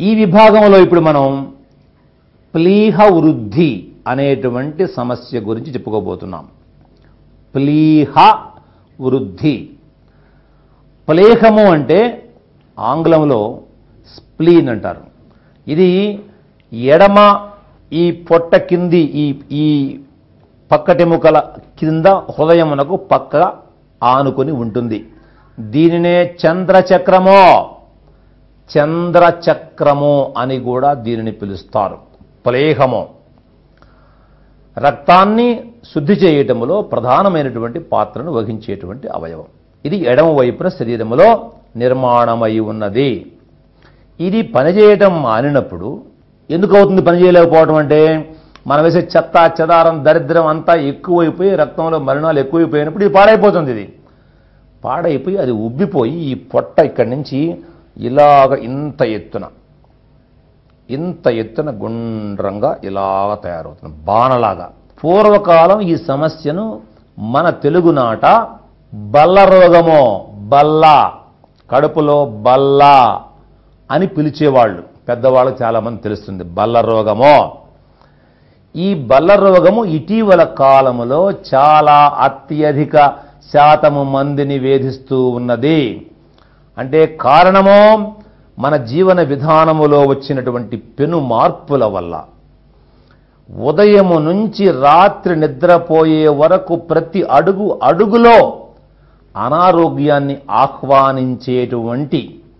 ఈ విభాగంలో ఇప్పుడు మనం ప్లీహ వృద్ధి అనేటువంటి సమస్య గురించి చెప్పుకోబోతున్నాం ప్లీహ వృద్ధి ప్లేహము అంటే ఆంగ్లంలో స్ప్లీన్ అంటారు ఇది ఎడమ ఈ పొట్ట కింది ఈ ఈ పక్కటెముకల కింద హృదయమునకు పక్క ఆనుకొని ఉంటుంది దీనినే చంద్రచక్రమో చంద్రచక్రము అని కూడా దీనిని పిలుస్తారు ప్లేహము రక్తాన్ని శుద్ధి చేయటములో ప్రధానమైనటువంటి పాత్రను వహించేటువంటి అవయవం ఇది ఎడమ వైపున శరీరములో నిర్మాణమై ఉన్నది ఇది పనిచేయటం మానినప్పుడు ఎందుకు అవుతుంది పని చేయలేకపోవటం అంటే మనం వేసే చెత్త చెదారం దరిద్రం అంతా ఎక్కువైపోయి రక్తంలో మరణాలు ఎక్కువైపోయినప్పుడు ఇది పాడైపోతుంది ఇది పాడైపోయి అది ఉబ్బిపోయి ఈ పొట్ట ఇక్కడి నుంచి ఇలాగ ఇంత ఎత్తున ఇంత ఎత్తున గుండ్రంగా ఇలాగ తయారవుతుంది బాణలాగా పూర్వకాలం ఈ సమస్యను మన తెలుగునాట బల్ల రోగమో బల్ల కడుపులో బల్ల అని పిలిచేవాళ్ళు పెద్దవాళ్ళు చాలామంది తెలుస్తుంది బల్ల రోగమో ఈ బల్ల రోగము ఇటీవల కాలములో చాలా అత్యధిక శాతము మందిని వేధిస్తూ ఉన్నది అంటే కారణము మన జీవన విధానములో వచ్చినటువంటి పెను మార్పుల వల్ల ఉదయము నుంచి రాత్రి నిద్రపోయే వరకు ప్రతి అడుగు అడుగులో అనారోగ్యాన్ని ఆహ్వానించేటువంటి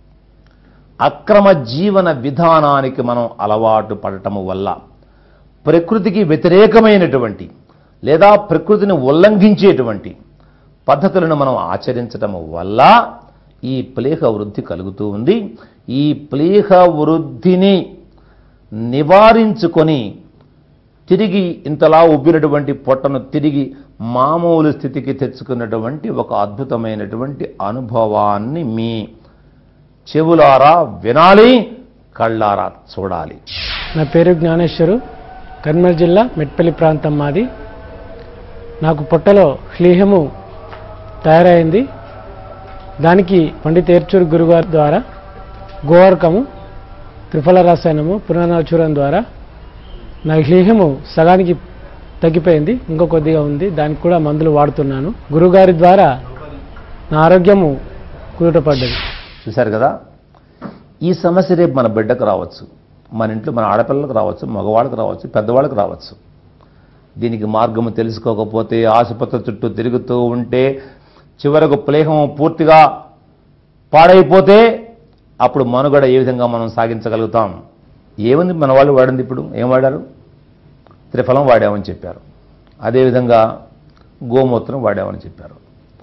అక్రమ జీవన విధానానికి మనం అలవాటు పడటము వల్ల ప్రకృతికి వ్యతిరేకమైనటువంటి లేదా ప్రకృతిని ఉల్లంఘించేటువంటి పద్ధతులను మనం ఆచరించటం వల్ల ఈ ప్లేహ వృద్ధి కలుగుతూ ఉంది ఈ ప్లేహ వృద్ధిని నివారించుకొని తిరిగి ఇంతలా ఉబ్బినటువంటి పొట్టను తిరిగి మామూలు స్థితికి తెచ్చుకున్నటువంటి ఒక అద్భుతమైనటువంటి అనుభవాన్ని మీ చెవులారా వినాలి కళ్ళారా చూడాలి నా పేరు జ్ఞానేశ్వరు కర్నూలు జిల్లా మెట్పల్లి ప్రాంతం మాది నాకు పొట్టలో హ్లీహము తయారైంది దానికి పండిత ఏర్చూరు గురుగారి ద్వారా గోవర్కము త్రిఫల రసాయనము పునరాచూరం ద్వారా నా హ్లీహము సగానికి తగ్గిపోయింది ఇంకో కొద్దిగా ఉంది దానికి కూడా మందులు వాడుతున్నాను గురుగారి ద్వారా నా ఆరోగ్యము కుదుటపడ్డది చూశారు కదా ఈ సమస్య రేపు మన బిడ్డకు రావచ్చు మన ఇంట్లో మన ఆడపిల్లలకు రావచ్చు మగవాళ్ళకి రావచ్చు పెద్దవాళ్ళకి రావచ్చు దీనికి మార్గము తెలుసుకోకపోతే ఆసుపత్రి చుట్టూ తిరుగుతూ ఉంటే చివరకు ప్లేహం పూర్తిగా పాడైపోతే అప్పుడు మనుగడ ఏ విధంగా మనం సాగించగలుగుతాం ఏముంది మన వాళ్ళు వాడింది ఇప్పుడు ఏం వాడారు త్రిఫలం వాడామని చెప్పారు అదేవిధంగా గోమూత్రం వాడామని చెప్పారు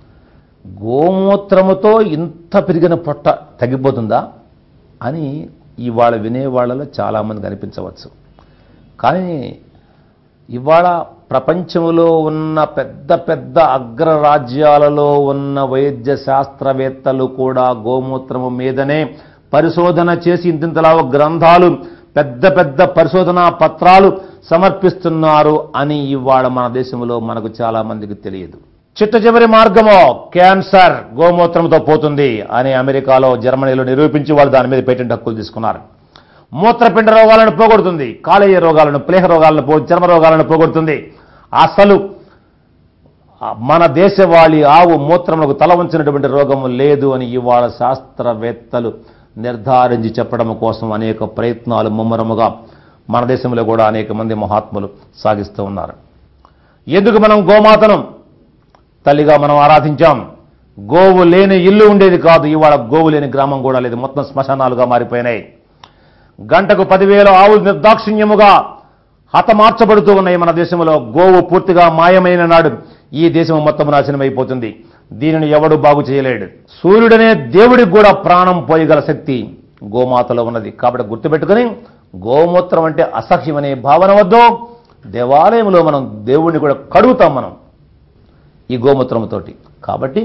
గోమూత్రముతో ఇంత పెరిగిన పొట్ట తగ్గిపోతుందా అని ఇవాళ వినేవాళ్ళలో చాలామంది కనిపించవచ్చు కానీ ఇవాళ ప్రపంచంలో ఉన్న పెద్ద పెద్ద అగ్రరాజ్యాలలో ఉన్న వైద్య శాస్త్రవేత్తలు కూడా గోమూత్రము మీదనే పరిశోధన చేసి ఇంతింతలా గ్రంథాలు పెద్ద పెద్ద పరిశోధనా పత్రాలు సమర్పిస్తున్నారు అని ఇవాళ మన దేశంలో మనకు చాలా మందికి తెలియదు చిట్ట చివరి మార్గము క్యాన్సర్ గోమూత్రంతో పోతుంది అని అమెరికాలో జర్మనీలో నిరూపించి వాళ్ళు దాని మీద పేటెంట్ హక్కులు తీసుకున్నారు మూత్రపిండ రోగాలను పోగొడుతుంది కాలేయ రోగాలను ప్లేహ రోగాలను పో చర్మ రోగాలను పోగొడుతుంది అసలు ఆ మన దేశవాళి ఆవు మూత్రములకు తల ఉంచినటువంటి రోగము లేదు అని ఇవాళ శాస్త్రవేత్తలు నిర్ధారించి చెప్పడం కోసం అనేక ప్రయత్నాలు ముమ్మరముగా మన దేశంలో కూడా అనేక మంది మహాత్ములు సాగిస్తూ ఉన్నారు ఎందుకు మనం గోమాతను తల్లిగా మనం ఆరాధించాం గోవు లేని ఇల్లు ఉండేది కాదు ఇవాళ గోవు లేని గ్రామం కూడా లేదు మొత్తం శ్మశానాలుగా మారిపోయినాయి గంటకు పదివేల ఆవులు నిర్దాక్షిణ్యముగా హతమార్చబడుతూ ఉన్నాయి మన దేశంలో గోవు పూర్తిగా మాయమైన నాడు ఈ దేశం మొత్తం నాశనం అయిపోతుంది దీనిని ఎవడు బాగు చేయలేడు సూర్యుడనే దేవుడికి కూడా ప్రాణం పోయగల శక్తి గోమాతలో ఉన్నది కాబట్టి గుర్తుపెట్టుకుని గోమూత్రం అంటే అసహ్యం అనే భావన వద్దు దేవాలయంలో మనం దేవుడిని కూడా కడుగుతాం మనం ఈ గోమూత్రంతోటి కాబట్టి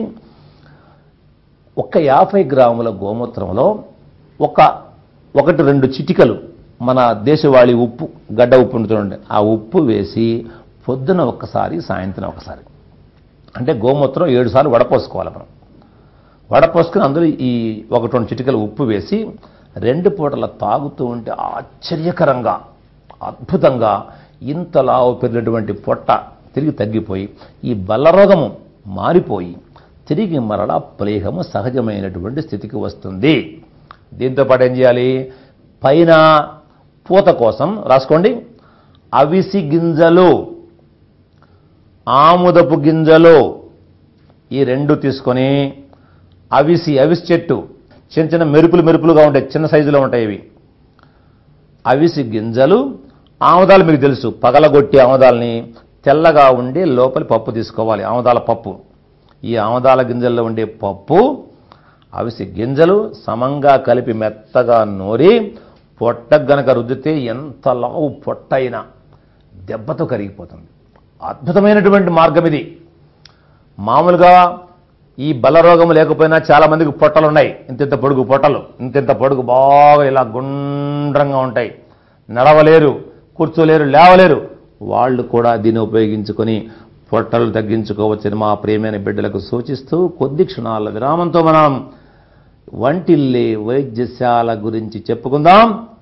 ఒక్క యాభై గ్రాముల గోమూత్రంలో ఒక ఒకటి రెండు చిటికలు మన దేశవాళీ ఉప్పు గడ్డ ఉప్పు ఉంటుంది ఆ ఉప్పు వేసి పొద్దున ఒక్కసారి సాయంత్రం ఒకసారి అంటే గోమూత్రం ఏడు సార్లు వడపోసుకోవాలి మనం వడపోసుకుని అందులో ఈ ఒకటి రెండు చిటికలు ఉప్పు వేసి రెండు పూటల తాగుతూ ఉంటే ఆశ్చర్యకరంగా అద్భుతంగా ఇంత లావు పెరిగినటువంటి పొట్ట తిరిగి తగ్గిపోయి ఈ బల్లరోగము మారిపోయి తిరిగి మరలా ప్లేహము సహజమైనటువంటి స్థితికి వస్తుంది దీంతో పాటు ఏం చేయాలి పైన పూత కోసం రాసుకోండి అవిసి గింజలు ఆముదపు గింజలు ఈ రెండు తీసుకొని అవిసి అవిసి చెట్టు చిన్న చిన్న మెరుపులు మెరుపులుగా ఉంటాయి చిన్న సైజులో ఉంటాయి ఇవి అవిసి గింజలు ఆముదాలు మీకు తెలుసు పగలగొట్టి ఆముదాలని తెల్లగా ఉండి లోపలి పప్పు తీసుకోవాలి ఆముదాల పప్పు ఈ ఆముదాల గింజల్లో ఉండే పప్పు అవిసి గింజలు సమంగా కలిపి మెత్తగా నూరి పొట్ట గనక రుద్దితే ఎంత లావు పొట్ట అయినా దెబ్బతో కరిగిపోతుంది అద్భుతమైనటువంటి మార్గం ఇది మామూలుగా ఈ బలరోగం లేకపోయినా చాలా మందికి పొట్టలు ఉన్నాయి ఇంతింత పొడుగు పొట్టలు ఇంతింత పొడుగు బాగా ఇలా గుండ్రంగా ఉంటాయి నడవలేరు కూర్చోలేరు లేవలేరు వాళ్ళు కూడా దీన్ని ఉపయోగించుకొని పొట్టలు తగ్గించుకోవచ్చని మా ప్రియమైన బిడ్డలకు సూచిస్తూ కొద్ది క్షణాల విరామంతో మనం వంటిల్లే వైద్యశాల గురించి చెప్పుకుందాం